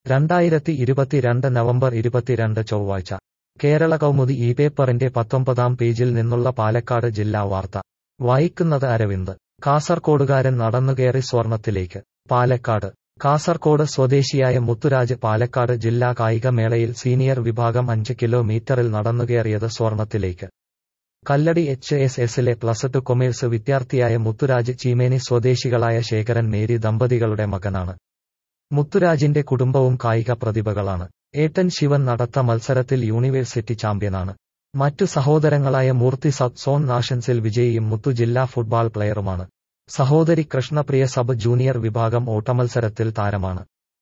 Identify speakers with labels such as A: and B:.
A: രണ്ടായിരത്തി ഇരുപത്തിരണ്ട് നവംബർ ഇരുപത്തിരണ്ട് ചൊവ്വാഴ്ച കേരള കൗമുദി ഈ പേപ്പറിന്റെ പത്തൊമ്പതാം പേജിൽ നിന്നുള്ള പാലക്കാട് ജില്ലാ വാർത്ത വായിക്കുന്നത് അരവിന്ദ് കാസർകോടുകാരൻ നടന്നുകയറി സ്വർണത്തിലേക്ക് പാലക്കാട് കാസർകോട് സ്വദേശിയായ മുത്തുരാജ് പാലക്കാട് ജില്ലാ കായികമേളയിൽ സീനിയർ വിഭാഗം അഞ്ച് കിലോമീറ്ററിൽ നടന്നുകയറിയത് സ്വർണത്തിലേക്ക് കല്ലടി എച്ച് എസ് എസിലെ പ്ലസ് ടു കൊമേഴ്സ് വിദ്യാർത്ഥിയായ മുത്തുരാജ് ചീമേനി സ്വദേശികളായ ശേഖരൻ മേരി ദമ്പതികളുടെ മകനാണ് മുത്തുരാജിന്റെ കുടുംബവും കായിക പ്രതിഭകളാണ് ഏട്ടൻ ശിവൻ നടത്ത മത്സരത്തിൽ യൂണിവേഴ്സിറ്റി ചാമ്പ്യനാണ് മറ്റു സഹോദരങ്ങളായ മൂർത്തി സബ് സോൺ നാഷൻസിൽ വിജയിയും മുത്തു ജില്ലാ ഫുട്ബോൾ പ്ലെയറുമാണ് സഹോദരി കൃഷ്ണപ്രിയ സബ് ജൂനിയർ വിഭാഗം ഓട്ടമത്സരത്തിൽ താരമാണ്